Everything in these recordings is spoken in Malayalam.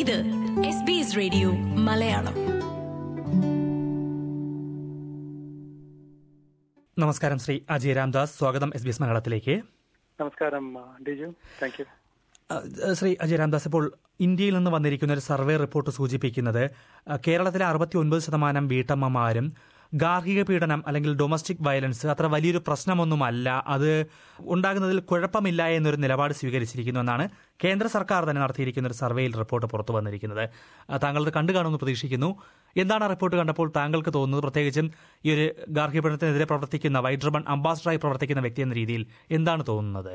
ഇത് S B S radio Malayalam നമസ്കാരം ശ്രീ അജയ് രാംദാസ് സ്വാഗതം എസ് ബി എസ് മലയാളത്തിലേക്ക് നമസ്കാരം ആ, ഡിജു താങ്ക് യു അഹ് ശ്രീ അജയ് രാംദാസ് ഇപ്പോൾ ഇന്ത്യയിൽ നിന്ന് വന്നിരിക്കുന്ന ഒരു സർവേ റിപ്പോർട്ട് സൂചിപ്പിക്കുന്നത് അഹ് കേരളത്തിലെ അറുപത്തി ഒൻപത് ശതമാനം വീട്ടമ്മമാരും ഗാർഹിക പീഡനം അല്ലെങ്കിൽ ഡൊമസ്റ്റിക് വയലൻസ് അത്ര വലിയൊരു പ്രശ്നമൊന്നുമല്ല അത് ഉണ്ടാകുന്നതിൽ കുഴപ്പമില്ല എന്നൊരു നിലപാട് സ്വീകരിച്ചിരിക്കുന്നു എന്നാണ് കേന്ദ്ര സർക്കാർ തന്നെ നടത്തിയിരിക്കുന്ന ഒരു സർവേയിൽ റിപ്പോർട്ട് പുറത്തു വന്നിരിക്കുന്നത് അഹ് താങ്കൾ ഇത് കണ്ടു കാണുമെന്ന് പ്രതീക്ഷിക്കുന്നു എന്താണ് ആ റിപ്പോർട്ട് കണ്ടപ്പോൾ താങ്കൾക്ക് തോന്നുന്നത് പ്രത്യേകിച്ചും ഈ ഒരു ഗാർഹിക പീഡനത്തിനെതിരെ പ്രവർത്തിക്കുന്ന വൈറ്റ് റിബൺ അംബാസഡറായി പ്രവർത്തിക്കുന്ന വ്യക്തി എന്ന രീതിയിൽ എന്താണ് തോന്നുന്നത്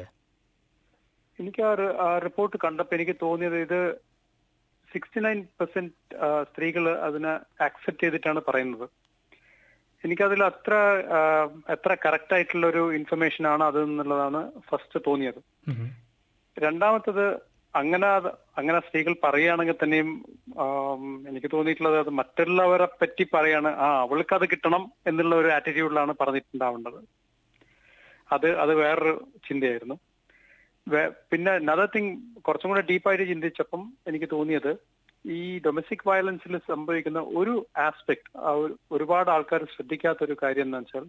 എനിക്ക് ആ റി- ആ റിപ്പോർട്ട് കണ്ടപ്പോൾ എനിക്ക് തോന്നിയത് ഇത് സിക്സ്റ്റി നയൻ പെർസെന്റ് സ്ത്രീകൾ അതിനെ ആക്സെപ്റ്റ് ചെയ്തിട്ടാണ് പറയുന്നത് എനിക്കതിൽ അത്ര ആ, എത്ര കറക്റ്റ് ആയിട്ടുള്ള ഒരു ഇൻഫർമേഷൻ ആണ് അത് എന്നുള്ളതാണ് ഫസ്റ്റ് തോന്നിയത് ഉം. രണ്ടാമത്തത് അങ്ങനെ അത് അങ്ങനെ സ്ത്രീകൾ പറയുകയാണെങ്കിൽ തന്നെയും ആം, എനിക്ക് തോന്നിയിട്ടുള്ളത് അത് മറ്റുള്ളവരെ പറ്റി പറയാണ് ആ അവൾക്ക് അത് കിട്ടണം എന്നുള്ള ഒരു ആറ്റിറ്റ്യൂഡിലാണ് പറഞ്ഞിട്ടുണ്ടാവേണ്ടത് അത് അത് വേറൊരു ചിന്തയായിരുന്നു വേ- പിന്നെ നദർ തിങ് കുറച്ചും കൂടെ ഡീപ്പായിട്ട് ചിന്തിച്ചപ്പം എനിക്ക് തോന്നിയത് ഈ ഡൊമസ്റ്റിക് വയലൻസിൽ സംഭവിക്കുന്ന ഒരു ആസ്പെക്ട് ഒരുപാട് ആൾക്കാർ ശ്രദ്ധിക്കാത്ത ഒരു കാര്യം എന്ന് വെച്ചാൽ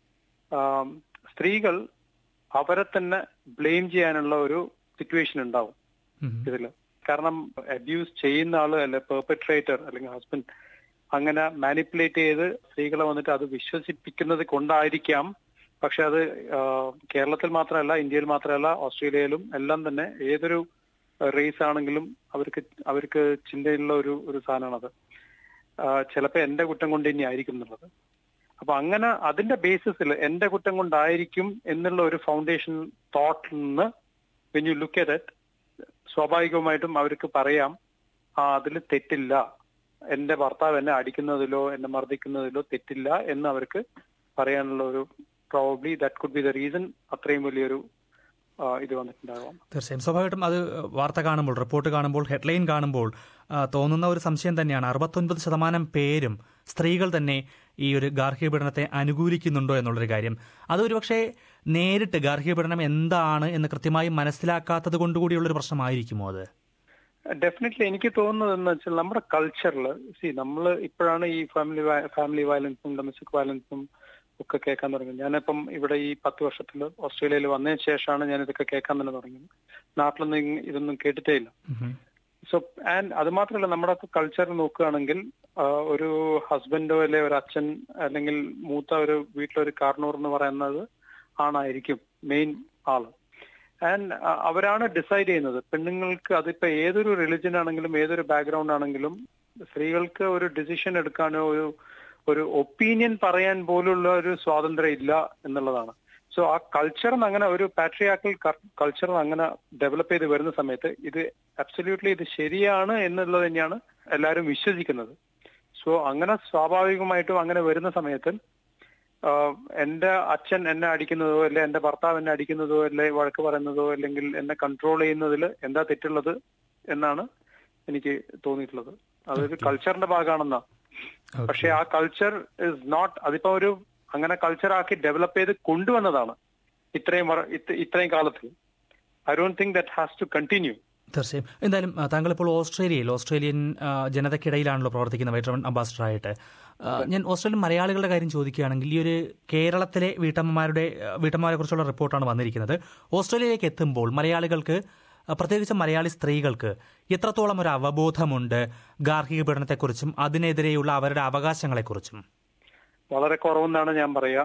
ആം, സ്ത്രീകൾ അവരെ തന്നെ ബ്ലെയിം ചെയ്യാനുള്ള ഒരു സിറ്റുവേഷൻ ഉണ്ടാവും ഉം. ഇതില് കാരണം അബ്യൂസ് ചെയ്യുന്ന ആള് അല്ലെ പെർപെട്രേറ്റർ അല്ലെങ്കിൽ ഹസ്ബൻഡ് അങ്ങനെ മാനിപ്പുലേറ്റ് ചെയ്ത് സ്ത്രീകളെ വന്നിട്ട് അത് വിശ്വസിപ്പിക്കുന്നത് കൊണ്ടായിരിക്കാം പക്ഷെ അത് ആ, കേരളത്തിൽ മാത്രമല്ല ഇന്ത്യയിൽ മാത്രമല്ല ഓസ്ട്രേലിയയിലും എല്ലാം തന്നെ ഏതൊരു റേസ് ആണെങ്കിലും അവർക്ക് അവർക്ക് ചിന്തയുള്ള ഒരു ഒരു സാധനമാണത് ചിലപ്പോൾ എന്റെ കുറ്റം കൊണ്ട് ഇനി ആയിരിക്കും എന്നുള്ളത് അപ്പൊ അങ്ങനെ അതിന്റെ ബേസിസിൽ എന്റെ കുറ്റം കൊണ്ടായിരിക്കും എന്നുള്ള ഒരു ഫൗണ്ടേഷൻ തോട്ടിൽ നിന്ന് when you look at it സ്വാഭാവികമായിട്ടും അവർക്ക് പറയാം ആ അതിൽ തെറ്റില്ല എന്റെ ഭർത്താവ് എന്നെ അടിക്കുന്നതിലോ എന്നെ മർദ്ദിക്കുന്നതിലോ തെറ്റില്ല എന്ന് അവർക്ക് പറയാനുള്ള ഒരു probably that could be the reason അത്രയും വലിയൊരു ആ, ഇത് വന്നിട്ടുണ്ടാകാം തീർച്ചയായും സ്വാഭാവികമായിട്ടും അത് വാർത്ത കാണുമ്പോൾ റിപ്പോർട്ട് കാണുമ്പോൾ ഹെഡ്ലൈൻ കാണുമ്പോൾ ആ, തോന്നുന്ന ഒരു സംശയം തന്നെയാണ് അറുപത്തൊൻപത് ശതമാനം പേരും സ്ത്രീകൾ തന്നെ ഈ ഒരു ഗാർഹിക പീഡനത്തെ അനുകൂലിക്കുന്നുണ്ടോ എന്നുള്ളൊരു കാര്യം അത് ഒരുപക്ഷെ നേരിട്ട് ഗാർഹിക പീഡനം എന്താണ് എന്ന് കൃത്യമായി മനസ്സിലാക്കാത്തത് കൊണ്ടുകൂടിയുള്ളൊരു പ്രശ്നമായിരിക്കുമോ അത് ഡെഫിനറ്റ്ലി എനിക്ക് തോന്നുന്നത് എന്ന് വെച്ചാൽ നമ്മുടെ കൾച്ചറിൽ സി നമ്മൾ ഇപ്പോഴാണ് ഈ ഫാമിലി ഫാമിലി വയലൻസും ഡൊമസ്റ്റിക് വയലൻസും ഒക്കെ കേൾക്കാൻ തുടങ്ങിയത് ഞാനിപ്പം ഇവിടെ ഈ പത്ത് വർഷത്തിൽ ഓസ്ട്രേലിയയിൽ വന്നതിന് ശേഷമാണ് ഞാൻ ഇതൊക്കെ കേൾക്കാൻ തന്നെ തുടങ്ങിയത് നാട്ടിലൊന്നും ഇങ് ഇതൊന്നും കേട്ടിട്ടേ ഇല്ല ഉം. സോ ആൻഡ് അത് മാത്രമല്ല നമ്മുടെ കൾച്ചർ നോക്കുകയാണെങ്കിൽ ആ, ഒരു ഹസ്ബൻഡോ അല്ലെ ഒരു അച്ഛൻ അല്ലെങ്കിൽ മൂത്ത ഒരു വീട്ടിലൊരു കാർണൂർ എന്ന് പറയുന്നത് ആണായിരിക്കും മെയിൻ ആള് ആൻഡ് അവരാണ് ഡിസൈഡ് ചെയ്യുന്നത് പെണ്ണുങ്ങൾക്ക് അതിപ്പോ ഏതൊരു റിലിജൻ ആണെങ്കിലും ഏതൊരു ബാക്ക്ഗ്രൗണ്ട് ആണെങ്കിലും സ്ത്രീകൾക്ക് ഒരു ഡിസിഷൻ എടുക്കാനോ ഒരു ഒരു ഒപ്പീനിയൻ പറയാൻ പോലുള്ള ഒരു സ്വാതന്ത്ര്യം ഇല്ല എന്നുള്ളതാണ് സോ ആ കൾച്ചർ അങ്ങനെ ഒരു പാട്രിയാക്കൽ കൾച്ചർ അങ്ങനെ ഡെവലപ്പ് ചെയ്ത് വരുന്ന സമയത്ത് ഇത് അബ്സല്യൂട്ട്ലി ഇത് ശരിയാണ് എന്നുള്ളത് തന്നെയാണ് എല്ലാവരും വിശ്വസിക്കുന്നത് സോ അങ്ങനെ സ്വാഭാവികമായിട്ടും അങ്ങനെ വരുന്ന സമയത്ത് ആഹ് എന്റെ അച്ഛൻ എന്നെ അടിക്കുന്നതോ അല്ലെ എന്റെ ഭർത്താവ് എന്നെ അടിക്കുന്നതോ അല്ലെ വഴക്ക് പറയുന്നതോ അല്ലെങ്കിൽ എന്നെ കൺട്രോൾ ചെയ്യുന്നതിൽ എന്താ തെറ്റുള്ളത് എന്നാണ് എനിക്ക് തോന്നിയിട്ടുള്ളത് അതൊരു കൾച്ചറിന്റെ ഭാഗമാണെന്നാ Okay. പക്ഷെ ആ കൾച്ചർ ഇസ് നോട്ട് അതിപ്പോ ഒരു അങ്ങനെ കൾച്ചർ ആക്കി ഡെവലപ്പ് ചെയ്ത് കൊണ്ടുവന്നതാണ് ഇത്രയും വർ- ഇത്ര- ഇത്രയും കാലത്ത് I don't think that has to continue തീർച്ചയായും എന്തായാലും ആ, താങ്കൾ ഇപ്പോൾ ഓസ്ട്രേലിയയിൽ ഓസ്ട്രേലിയൻ ആ, ജനതയ്ക്കിടയിലാണല്ലോ പ്രവർത്തിക്കുന്ന വൈറ്റ് അംബാസഡറായിട്ട് ആ, ഞാൻ ഓസ്ട്രേലിയൻ മലയാളികളുടെ കാര്യം ചോദിക്കുകയാണെങ്കിൽ ഈ ഒരു കേരളത്തിലെ വീട്ടമ്മമാരുടെ ആ, വീട്ടമ്മമാരെ കുറിച്ചുള്ള റിപ്പോർട്ടാണ് വന്നിരിക്കുന്നത് ഓസ്ട്രേലിയയിലേക്ക് എത്തുമ്പോൾ മലയാളികൾക്ക് ആ, പ്രത്യേകിച്ച് മലയാളി സ്ത്രീകൾക്ക് എത്രത്തോളം ഒരു അവബോധമുണ്ട് ഗാർഹിക പീഡനത്തെക്കുറിച്ചും അതിനെതിരെയുള്ള അവരുടെ അവകാശങ്ങളെക്കുറിച്ചും വളരെ കുറവെന്നാണ് ഞാൻ പറയുക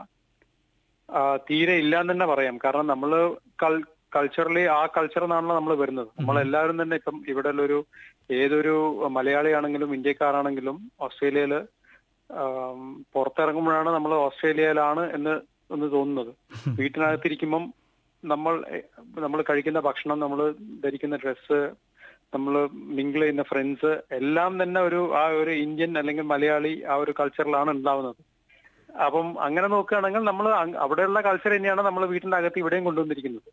ആ, തീരെ ഇല്ല എന്ന് തന്നെ പറയാം കാരണം നമ്മൾ കൾച്ചറലി ആ കൾച്ചറിൽ നിന്നാണല്ലോ നമ്മൾ വരുന്നത് നമ്മളെല്ലാവരും തന്നെ ഇപ്പം ഇവിടെ ഒരു ഏതൊരു മലയാളിയാണെങ്കിലും ഇന്ത്യക്കാരാണെങ്കിലും ഓസ്ട്രേലിയയില് ആം, പുറത്തിറങ്ങുമ്പോഴാണ് നമ്മൾ ഓസ്ട്രേലിയയിലാണ് എന്ന് എന്ന് തോന്നുന്നത് വീട്ടിനകത്തിരിക്കുമ്പം നമ്മൾ നമ്മൾ കഴിക്കുന്ന ഭക്ഷണം നമ്മൾ ധരിക്കുന്ന ഡ്രസ്സ് നമ്മൾ മിങ്കിൾ ചെയ്യുന്ന ഫ്രണ്ട്സ് എല്ലാം തന്നെ ഒരു ആ ഒരു ഇന്ത്യൻ അല്ലെങ്കിൽ മലയാളി ആ ഒരു കൾച്ചറിലാണ് ഉണ്ടാവുന്നത് അപ്പം അങ്ങനെ നോക്കുകയാണെങ്കിൽ നമ്മൾ അവിടെയുള്ള കൾച്ചർ തന്നെയാണ് നമ്മൾ വീട്ടിന്റെ അകത്ത് ഇവിടെയും കൊണ്ടുവന്നിരിക്കുന്നത്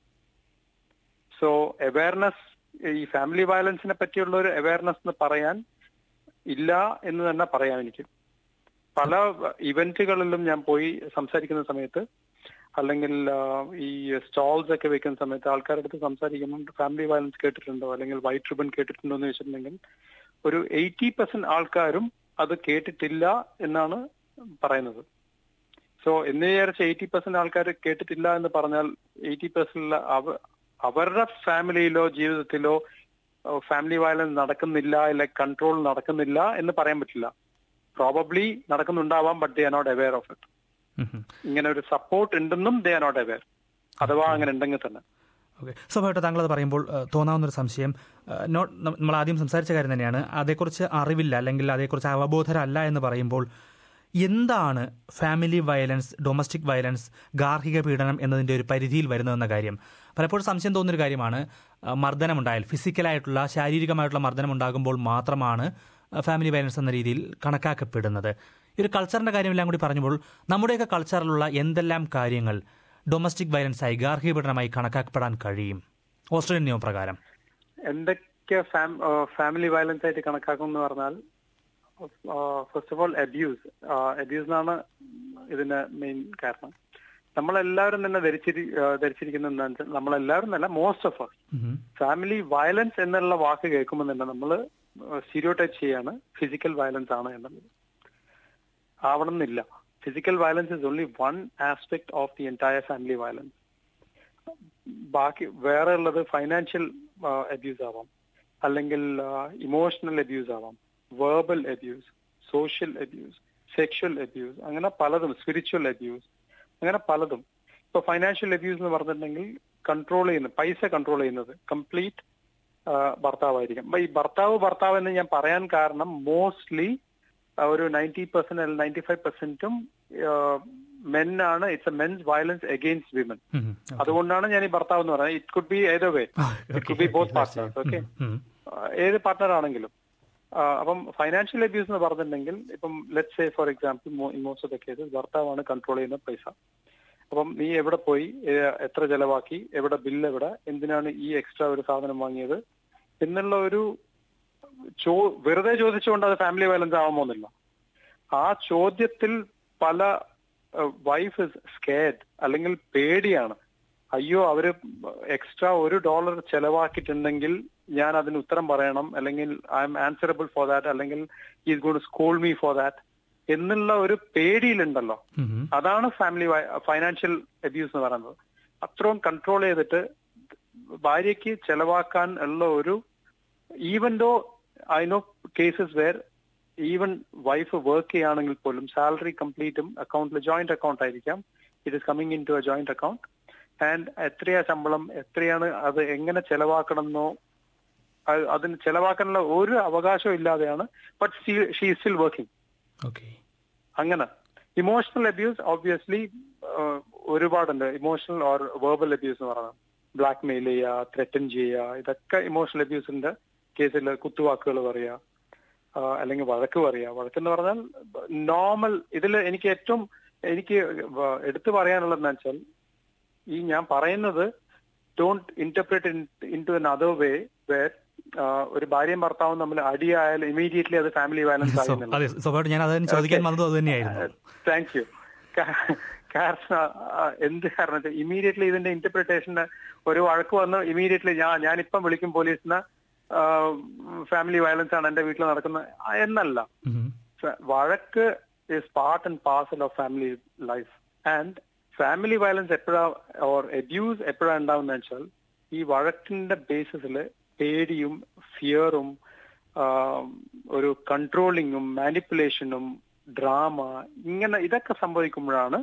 സോ അവയർനെസ് ഈ ഫാമിലി വയലൻസിനെ പറ്റിയുള്ള ഒരു അവയർനെസ് എന്ന് പറയാൻ ഇല്ല എന്ന് തന്നെ പറയാം എനിക്ക് പല ഇവന്റുകളിലും ഞാൻ പോയി സംസാരിക്കുന്ന സമയത്ത് അല്ലെങ്കിൽ ആ, ഈ സ്റ്റോൾസ് ഒക്കെ വെക്കുന്ന സമയത്ത് ആൾക്കാരുടെ അടുത്ത് സംസാരിക്കുമ്പോൾ ഫാമിലി വയലൻസ് കേട്ടിട്ടുണ്ടോ അല്ലെങ്കിൽ വൈറ്റ് റിബൺ കേട്ടിട്ടുണ്ടോ എന്ന് വെച്ചിട്ടുണ്ടെങ്കിൽ ഒരു എയ്റ്റി പെർസെന്റ് ആൾക്കാരും അത് കേട്ടിട്ടില്ല എന്നാണ് പറയുന്നത് സോ എന്ന് വിചാരിച്ച എയ്റ്റി പെർസെന്റ് ആൾക്കാർ കേട്ടിട്ടില്ല എന്ന് പറഞ്ഞാൽ എയ്റ്റി പെർസെന്റ് അവരുടെ ഫാമിലിയിലോ ജീവിതത്തിലോ ഫാമിലി വയലൻസ് നടക്കുന്നില്ല അല്ലെ കൺട്രോൾ നടക്കുന്നില്ല എന്ന് പറയാൻ പറ്റില്ല പ്രോബബ്ലി നടക്കുന്നുണ്ടാവാം but they are not aware of it hmm hmm. ഇങ്ങനെ ഒരു സപ്പോർട്ട് ഉണ്ടെന്നും ദേ ആർ നോട്ട് അവെയർ അഥവാ അങ്ങനെ ഉണ്ടെങ്കിൽ തന്നെ ഓക്കെ സ്വാഭാവികമായിട്ട് താങ്കൾ അത് പറയുമ്പോൾ ഏഹ്, തോന്നാവുന്നൊരു സംശയം ഏഹ്, നോട്ട് ന- നമ്മൾ ആദ്യം സംസാരിച്ച കാര്യം തന്നെയാണ് അതേക്കുറിച്ച് അറിവില്ല അല്ലെങ്കിൽ അതേക്കുറിച്ച് അവബോധരല്ല എന്ന് പറയുമ്പോൾ എന്താണ് ഫാമിലി വയലൻസ് ഡൊമസ്റ്റിക് വയലൻസ് ഗാർഹിക പീഡനം എന്നതിൻ്റെ ഒരു പരിധിയിൽ വരുന്നതെന്ന കാര്യം പലപ്പോഴും സംശയം തോന്നുന്നൊരു കാര്യമാണ് ഏഹ്, മർദ്ദനമുണ്ടായാൽ ഫിസിക്കലായിട്ടുള്ള ശാരീരികമായിട്ടുള്ള മർദ്ദനം ഉണ്ടാകുമ്പോൾ മാത്രമാണ് ഏഹ്, ഫാമിലി വയലൻസ് എന്ന രീതിയിൽ കണക്കാക്കപ്പെടുന്നത് ഈ ഒരു കൾച്ചറിന്റെ കാര്യമെല്ലാം കൂടി പറഞ്ഞപ്പോൾ നമ്മുടെയൊക്കെ കൾച്ചറിലുള്ള എന്തെല്ലാം കാര്യങ്ങൾ ഡൊമസ്റ്റിക് വയലൻസായി ഗാർഹിക പീഡനമായി കണക്കാക്കപ്പെടാൻ കഴിയും ഓസ്ട്രേലിയൻ നിയമപ്രകാരം എന്തൊക്കെ ഫാമിലി വയലൻസ് ആയിട്ട് കണക്കാക്കും എന്ന് പറഞ്ഞാൽ first of all abuse abuse എന്നാണ് ഇതിന്റെ മെയിൻ കാരണം നമ്മളെല്ലാവരും തന്നെ ധരിച്ചിരി ആ, ധരിച്ചിരിക്കുന്നത് എന്താണെന്ന് വെച്ചാൽ നമ്മളെല്ലാവരും എന്നല്ല most of us hmm. Family violence എന്നുള്ള വാക്ക് കേൾക്കുമ്പോൾ തന്നെ നമ്മൾ സ്റ്റീരിയോടൈപ്പ് ചെയ്യാണ് ഫിസിക്കൽ വയലൻസ് ആണ് എന്നുള്ളത് ആവണമെന്നില്ല physical violence is only one aspect of the entire family violence ബാക്കി വേറെ ഉള്ളത് ഫൈനാൻഷ്യൽ അബ്യൂസ് ആവാം അല്ലെങ്കിൽ ഇമോഷണൽ അബ്യൂസ് ആവാം verbal abuse social abuse sexual abuse അങ്ങനെ പലതും സ്പിരിച്വൽ അബ്യൂസ് അങ്ങനെ പലതും ഇപ്പൊ ഫൈനാൻഷ്യൽ അബ്യൂസ് എന്ന് പറഞ്ഞിട്ടുണ്ടെങ്കിൽ കൺട്രോൾ ചെയ്യുന്നത് പൈസ കൺട്രോൾ ചെയ്യുന്നത് കംപ്ലീറ്റ് ഭർത്താവായിരിക്കും അപ്പൊ ഈ ഭർത്താവ് ഭർത്താവ് എന്ന് ഞാൻ പറയാൻ കാരണം മോസ്റ്റ്ലി ഒരു നയൻറ്റി പെർസെന്റ് അല്ലെങ്കിൽ നയൻറ്റി ഫൈവ് പെർസെന്റും മെൻ ആണ് it's a men's violence against women hmm. അതുകൊണ്ടാണ് ഞാൻ ഈ ഭർത്താവ് എന്ന് പറയുന്നത് ഇറ്റ് കുഡ് ബി ഏതോ way it could be both partners okay hmm. ഏത് പാർട്ട്ണർ ആണെങ്കിലും ആ, അപ്പം ഫൈനാൻഷ്യൽ അബ്യൂസ് എന്ന് പറഞ്ഞിട്ടുണ്ടെങ്കിൽ ഇപ്പം let say for example in most of the cases ഭർത്താവാണ് കൺട്രോൾ ചെയ്യുന്ന പൈസ അപ്പം നീ എവിടെ പോയി ഏ- എത്ര ചെലവാക്കി എവിടെ ബില്ല് എവിടെ എന്തിനാണ് ഈ എക്സ്ട്രാ ഒരു സാധനം വാങ്ങിയത് എന്നുള്ള ഒരു ചോ വെറുതെ ചോദിച്ചുകൊണ്ട് അത് ഫാമിലി വയലൻസ് ആവാമോന്നില്ല ആ ചോദ്യത്തിൽ പല വൈഫ് സ്കേഡ് അല്ലെങ്കിൽ പേടിയാണ് അയ്യോ അവര് എക്സ്ട്രാ ഒരു ഡോളർ ചെലവാക്കിയിട്ടുണ്ടെങ്കിൽ ഞാൻ അതിന് ഉത്തരം പറയണം അല്ലെങ്കിൽ I am answerable for that അല്ലെങ്കിൽ is gone school me for that എന്നുള്ള ഒരു പേടിയിലുണ്ടല്ലോ ഉം. അതാണ് ഫാമിലി ഫൈനാൻഷ്യൽ അബ്യൂസ് എന്ന് പറയുന്നത് അത്രയും കൺട്രോൾ ചെയ്തിട്ട് ഭാര്യയ്ക്ക് ചെലവാക്കാൻ ഉള്ള ഒരു even though I know cases where even wife work ചെയ്യുകയാണെങ്കിൽ പോലും സാലറി കംപ്ലീറ്റും അക്കൗണ്ടിൽ ജോയിന്റ് അക്കൗണ്ട് ആയിരിക്കാം it is coming in to a joint account and എത്രയാ ശമ്പളം എത്രയാണ് അത് എങ്ങനെ ചെലവാക്കണമെന്നോ അത് അതിന് ചെലവാക്കാനുള്ള ഒരു അവകാശവും ഇല്ലാതെയാണ് but she still working okay അങ്ങനെ ഇമോഷണൽ അബ്യൂസ് ഓബ്വിയസ്ലി ഒരുപാടുണ്ട് ഇമോഷണൽ ഓർ വേർബൽ അബ്യൂസ് എന്ന് പറയുന്നത് ബ്ലാക്ക് മെയിൽ ചെയ്യുക ത്രെറ്റൻ ചെയ്യുക ഇതൊക്കെ ഇമോഷണൽ അബ്യൂസിന്റെ കേസിൽ കുത്തുവാക്കുകൾ പറയുക ആ, അല്ലെങ്കിൽ വഴക്ക് പറയുക വഴക്കെന്ന് പറഞ്ഞാൽ നോർമൽ ഇതിൽ എനിക്ക് ഏറ്റവും എനിക്ക് വ- എടുത്തു പറയാനുള്ളതെന്ന് വെച്ചാൽ ഈ ഞാൻ പറയുന്നത് don't interpret in to an other way where ഒരു ഭാര്യയും ഭർത്താവും തമ്മിൽ അടിയായാൽ ഇമീഡിയറ്റ്ലി അത് ഫാമിലി വയലൻസ് സോ- ആകുന്നില്ല അതെ സ്വാഭാവികമായിട്ട് ഞാൻ അതിന് ചോദിക്കാൻ വന്നതും അത് തന്നെയായിരുന്നു താങ്ക് യു കാരണം ആ, എന്ത് കാരണം ഇമീഡിയറ്റ്ലി ഇതിന്റെ ഇന്റർപ്രിട്ടേഷന് ഒരു വഴക്ക് വന്ന് ഇമീഡിയറ്റ്ലി ഞാൻ ഞാനിപ്പം വിളിക്കും പോലീസിന് ഫാമിലി വയലൻസ് ആണ് എന്റെ വീട്ടിൽ നടക്കുന്നത് ആ, എന്നല്ല ഉം. ഫ- വഴക്ക് is part and parcel of family life and family violence എപ്പോഴാ ഓർ അബ്യൂസ് എപ്പോഴാ ഉണ്ടാവുന്ന വെച്ചാൽ ഈ വഴക്കിന്റെ ബേസിസിൽ പേടിയും ഫിയറും ഒരു കൺട്രോളിങ്ങും മാനിപ്പുലേഷനും ഡ്രാമ ഇങ്ങനെ ഇതൊക്കെ സംഭവിക്കുമ്പോഴാണ്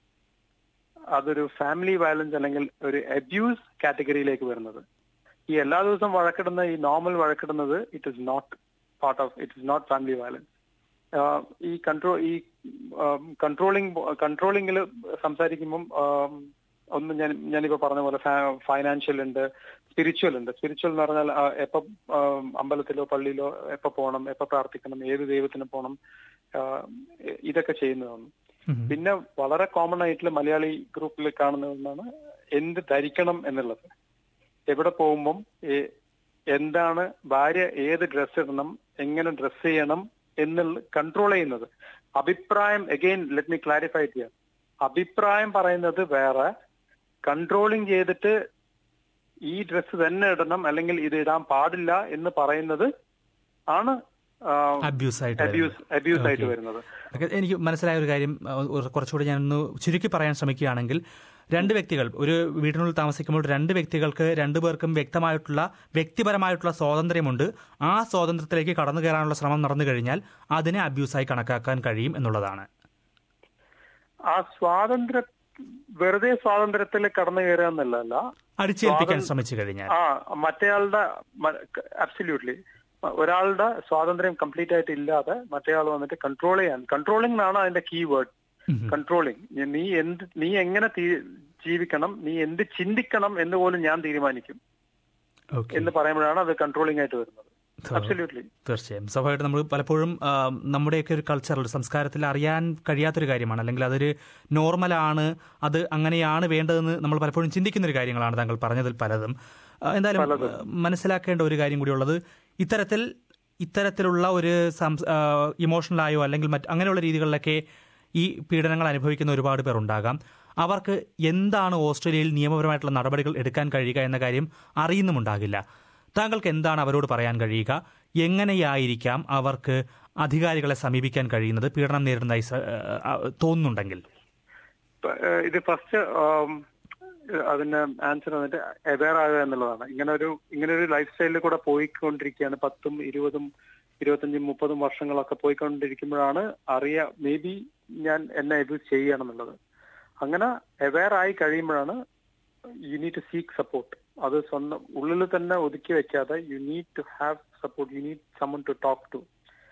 അതൊരു ഫാമിലി വയലൻസ് അല്ലെങ്കിൽ ഒരു അബ്യൂസ് കാറ്റഗറിയിലേക്ക് വരുന്നത് ഈ എല്ലാ ദിവസവും വഴക്കിടുന്ന ഈ നോർമൽ വഴക്കിടുന്നത് it is not part of it is not family violence ഈ കൺട്രോൾ ഈ കൺട്രോളിംഗ് കൺട്രോളിംഗിൽ സംസാരിക്കുമ്പം ആം, ഒന്ന് ഞാൻ ഞാനിപ്പോ പറഞ്ഞ പോലെ ഫൈനാൻഷ്യൽ ഉണ്ട് സ്പിരിച്വൽ ഉണ്ട് സ്പിരിച്വൽ എന്ന് പറഞ്ഞാൽ ആ, എപ്പോ ആം, അമ്പലത്തിലോ പള്ളിയിലോ എപ്പോ പോകണം എപ്പോ പ്രാർത്ഥിക്കണം ഏത് ദൈവത്തിന് പോകണം ആ, ഇതൊക്കെ ചെയ്യുന്നതാണ് ഉം. പിന്നെ വളരെ കോമൺ ആയിട്ടുള്ള മലയാളി ഗ്രൂപ്പിൽ കാണുന്ന ഒന്നാണ് എന്ത് ധരിക്കണം എന്നുള്ളത് എവിടെ പോകുമ്പം ഏ- എന്താണ് ഭാര്യ ഏത് ഡ്രസ് ഇടണം എങ്ങനെ ഡ്രസ് ചെയ്യണം എന്നുള്ള കൺട്രോൾ ചെയ്യുന്നത് അഭിപ്രായം അഗെയിൻ ലെറ്റ് മീ ക്ലാരിഫൈ ചെയ്യാം അഭിപ്രായം പറയുന്നത് വേറെ കൺട്രോളിങ് ചെയ്തിട്ട് ഈ ഡ്രസ്സ് തന്നെ ഇടണം അല്ലെങ്കിൽ ഇത് ഇടാൻ പാടില്ല എന്ന് പറയുന്നത് ആണ് അബ്യൂസ് ആയിട്ട് അബ്യൂസ് അബ്യൂസ് ആയിട്ട് വരുന്നത് ഒക്കെ എനിക്ക് മനസ്സിലായ ഒരു കാര്യം അഹ് ഒരു കുറച്ചുകൂടി ഞാനൊന്ന് ചുരുക്കി പറയാൻ ശ്രമിക്കുകയാണെങ്കിൽ രണ്ട് വ്യക്തികൾ ഒരു വീടിനുള്ളിൽ താമസിക്കുമ്പോൾ രണ്ട് വ്യക്തികൾക്ക് രണ്ടു പേർക്കും വ്യക്തമായിട്ടുള്ള വ്യക്തിപരമായിട്ടുള്ള സ്വാതന്ത്ര്യമുണ്ട് ആ സ്വാതന്ത്ര്യത്തിലേക്ക് കടന്നു കയറാനുള്ള ശ്രമം നടന്നു കഴിഞ്ഞാൽ അതിനെ അബ്യൂസായി കണക്കാക്കാൻ കഴിയും എന്നുള്ളതാണ് ആ സ്വാതന്ത്ര്യ വെറുതെ സ്വാതന്ത്ര്യത്തിൽ കടന്നു കയറുക എന്നല്ല അടിച്ചേൽപ്പിക്കാൻ ശ്രമിച്ചു കഴിഞ്ഞാൽ ആ മറ്റേയാളുടെ അബ്സല്യൂട്ട്ലി ഒരാളുടെ സ്വാതന്ത്ര്യം കംപ്ലീറ്റ് ആയിട്ട് ഇല്ലാതെ മറ്റേയാൾ വന്നിട്ട് കൺട്രോൾ ചെയ്യാൻ കൺട്രോളിംഗ് ആണ് അതിന്റെ കീ വേർഡ് കൺട്രോളിംഗ് നീ എന്ത് നീ എങ്ങനെ തീ- ജീവിക്കണം നീ എന്ത് ചിന്തിക്കണം എന്ന് പോലും ഞാൻ തീരുമാനിക്കും ഓക്കെ എന്ന് പറയുമ്പോഴാണ് അത് കൺട്രോളിംഗ് ആയിട്ട് വരുന്നത് അബ്സല്യൂട്ട്ലി തീർച്ചയായും സ്വാഭാവികമായിട്ട് നമ്മൾ പലപ്പോഴും ആ, നമ്മുടെയൊക്കെ ഒരു കൾച്ചറൽ സംസ്കാരത്തിൽ അറിയാൻ കഴിയാത്തൊരു കാര്യമാണ് അല്ലെങ്കിൽ അതൊരു നോർമലാണ് അത് അങ്ങനെയാണ് വേണ്ടതെന്ന് നമ്മൾ പലപ്പോഴും ചിന്തിക്കുന്ന ഒരു കാര്യങ്ങളാണ് താങ്കൾ പറഞ്ഞതിൽ പലതും ആ, എന്തായാലും ആ, മനസ്സിലാക്കേണ്ട ഒരു കാര്യം കൂടിയുള്ളത് ഇത്തരത്തിൽ ഇത്തരത്തിലുള്ള ഒരു ഇമോഷണലായോ അല്ലെങ്കിൽ മറ്റ് അങ്ങനെയുള്ള രീതികളിലൊക്കെ ഈ പീഡനങ്ങൾ അനുഭവിക്കുന്ന ഒരുപാട് പേർ ഉണ്ടാകാം അവർക്ക് എന്താണ് ഓസ്ട്രേലിയയിൽ നിയമപരമായിട്ടുള്ള നടപടികൾ എടുക്കാൻ കഴിയുക എന്ന കാര്യം അറിയുന്നുമുണ്ടാകില്ല താങ്കൾക്ക് എന്താണ് അവരോട് പറയാൻ കഴിയുക എങ്ങനെയായിരിക്കാം അവർക്ക് അധികാരികളെ സമീപിക്കാൻ കഴിയുന്നത് പീഡനം നേരിടുന്നതായി സ- ആ, തോന്നുന്നുണ്ടെങ്കിൽ ഇത് ഫസ്റ്റ് അതിന്റെ ആൻസർ വന്നിട്ട് അവെയർ ആകുക എന്നുള്ളതാണ് ഇങ്ങനെ ഒരു ഇങ്ങനെ ഒരു ലൈഫ് സ്റ്റൈലിൽ കൂടെ പോയിക്കൊണ്ടിരിക്കുകയാണ് പത്തും ഇരുപതും ഇരുപത്തഞ്ചും മുപ്പതും വർഷങ്ങളൊക്കെ പോയിക്കൊണ്ടിരിക്കുമ്പോഴാണ് അറിയ മേ ബി ഞാൻ എന്നെ ഇത് ചെയ്യണം എന്നുള്ളത് അങ്ങനെ അവെയർ ആയി കഴിയുമ്പോഴാണ് you need to seek support അത് സ്വന്തം ഉള്ളിൽ തന്നെ ഒതുക്കി വെക്കാതെ you need to have support you need someone to talk to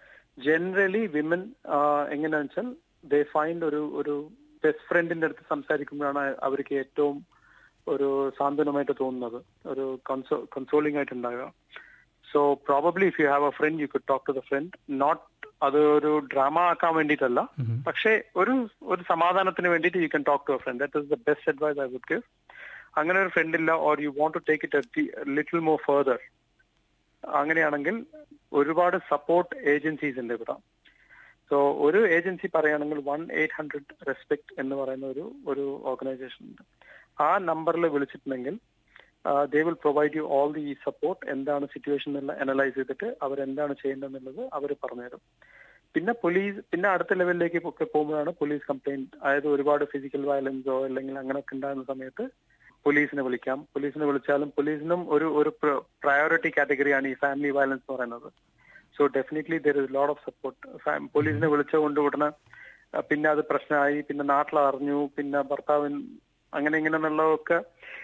generally women എങ്ങനെയാണെന്ന് വെച്ചാൽ ദേ ഫൈൻഡ് ഒരു ഒരു ബെസ്റ്റ് ഫ്രണ്ടിന്റെ അടുത്ത് സംസാരിക്കുമ്പോഴാണ് അവർക്ക് ഏറ്റവും ഒരു സാന്ത്വനമായിട്ട് തോന്നുന്നത് ഒരു കൺസോളിംഗ് ആയിട്ട് ഉണ്ടാകുക so probably if you have a friend you could talk to the friend not അത് ഒരു ഡ്രാമ ആക്കാൻ വേണ്ടിയിട്ടല്ല പക്ഷേ ഒരു ഒരു സമാധാനത്തിന് വേണ്ടിയിട്ട് you can talk to a friend that is the best advice I would give അങ്ങനെ ഒരു ഫ്രണ്ട് ഇല്ല or you want to take it little more further അങ്ങനെയാണെങ്കിൽ ഒരുപാട് സപ്പോർട്ട് ഏജൻസീസ് ഉണ്ട് ഇവിടെ സോ ഒരു ഏജൻസി പറയുകയാണെങ്കിൽ വൺ എയ്റ്റ് ഹൺഡ്രഡ് റെസ്പെക്ട് എന്ന് പറയുന്ന ഒരു ഒരു ഓർഗനൈസേഷൻ ഉണ്ട് ആ നമ്പറിൽ വിളിച്ചിട്ടുണ്ടെങ്കിൽ they will provide you all the support എന്താണ് സിറ്റുവേഷൻ എന്നുള്ള അനലൈസ് ചെയ്തിട്ട് അവരെന്താണ് ചെയ്യേണ്ടതെന്നുള്ളത് അവർ പറഞ്ഞുതരും പിന്നെ പോലീസ് പിന്നെ അടുത്ത ലെവലിലേക്ക് ഒക്കെ പോകുമ്പോഴാണ് പോലീസ് കംപ്ലൈന്റ് അതായത് ഒരുപാട് ഫിസിക്കൽ വയലൻസോ അല്ലെങ്കിൽ അങ്ങനെയൊക്കെ ഉണ്ടാകുന്ന സമയത്ത് പോലീസിനെ വിളിക്കാം പോലീസിനെ വിളിച്ചാലും പോലീസിനും ഒരു ഒരു പ്രയോറിറ്റി കാറ്റഗറിയാണ് ഈ ഫാമിലി വയലൻസ് എന്ന് പറയുന്നത് so definitely there is lot of support പോലീസിനെ വിളിച്ചുകൊണ്ട് ഉടനെ അഹ് പിന്നെ അത് പ്രശ്നമായി പിന്നെ നാട്ടിൽ അറിഞ്ഞു പിന്നെ ഭർത്താവിൻ അങ്ങനെ ഇങ്ങനെ എന്നുള്ളതൊക്കെ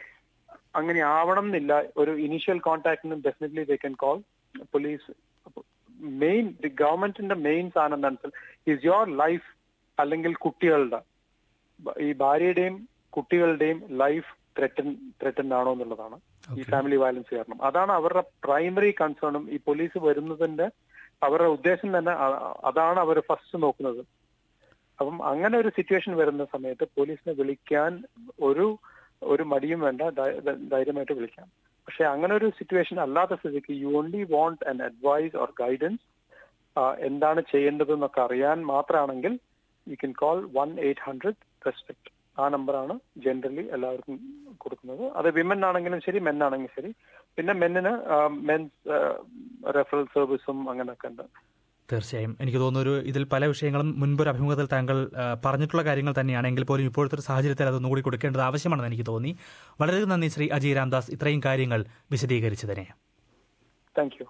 അങ്ങനെ ആവണം എന്നില്ല ഒരു ഇനീഷ്യൽ കോൺടാക്ടിന് definitely they can call police main the ഗവൺമെന്റിന്റെ മെയിൻ സാധനം എന്താണെന്ന് വെച്ചാൽ ഇസ് യുവർ ലൈഫ് അല്ലെങ്കിൽ കുട്ടികളുടെ ബ- ഈ ഭാര്യയുടെയും കുട്ടികളുടെയും ലൈഫ് ത്രെറ്റൻ ത്രെറ്റൻ ആണോ എന്നുള്ളതാണ് ഈ ഫാമിലി വയലൻസ് കാരണം അതാണ് അവരുടെ പ്രൈമറി കൺസേണും ഈ പോലീസ് വരുന്നതിന്റെ അവരുടെ ഉദ്ദേശം തന്നെ അ- അതാണ് അവർ ഫസ്റ്റ് നോക്കുന്നത് അപ്പം അങ്ങനെ ഒരു സിറ്റുവേഷൻ വരുന്ന സമയത്ത് പോലീസിനെ വിളിക്കാൻ ഒരു ഒരു മടിയും വേണ്ട ധൈ- ധൈ- ധൈര്യമായിട്ട് വിളിക്കാം പക്ഷെ അങ്ങനെ ഒരു സിറ്റുവേഷൻ അല്ലാത്ത സ്ഥിതിക്ക് you only want an advice or guidance എന്താണ് ചെയ്യേണ്ടത് എന്നൊക്കെ അറിയാൻ മാത്രമാണെങ്കിൽ you can call one eight hundred respect ആ നമ്പറാണ് ജനറലി എല്ലാവർക്കും കൊടുക്കുന്നത് അത് വിമൻ ആണെങ്കിലും ശരി മെൻ ആണെങ്കിലും ശരി പിന്നെ മെന്നിന് മെൻസ് റെഫറൽ സർവീസും അങ്ങനെയൊക്കെ ഉണ്ട് തീർച്ചയായും എനിക്ക് തോന്നുന്നു ഒരു ഇതിൽ പല വിഷയങ്ങളും മുൻപൊരു അഭിമുഖത്തിൽ താങ്കൾ ആ, പറഞ്ഞിട്ടുള്ള കാര്യങ്ങൾ തന്നെയാണ് എങ്കിൽ പോലും ഇപ്പോഴത്തെ ഒരു സാഹചര്യത്തിൽ അതൊന്നുകൂടി കൊടുക്കേണ്ടത് ആവശ്യമാണെന്ന് എനിക്ക് തോന്നി വളരെ നന്ദി ശ്രീ അജയ് രാംദാസ് ഇത്രയും കാര്യങ്ങൾ വിശദീകരിച്ചതിനെ thank you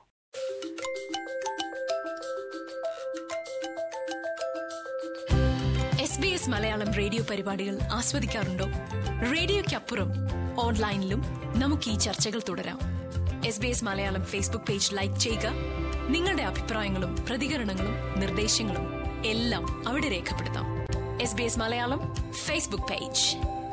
S B S Malayalam radio പരിപാടികൾ ആസ്വദിക്കാറുണ്ടോ റേഡിയോയ്ക്കപ്പുറം ഓൺലൈനിലും നമുക്ക് ഈ ചർച്ചകൾ തുടരാം S B S Malayalam Facebook page like ചെയ്യുക നിങ്ങളുടെ അഭിപ്രായങ്ങളും പ്രതികരണങ്ങളും നിർദ്ദേശങ്ങളും എല്ലാം അവിടെ രേഖപ്പെടുത്താം S B S Malayalam Facebook page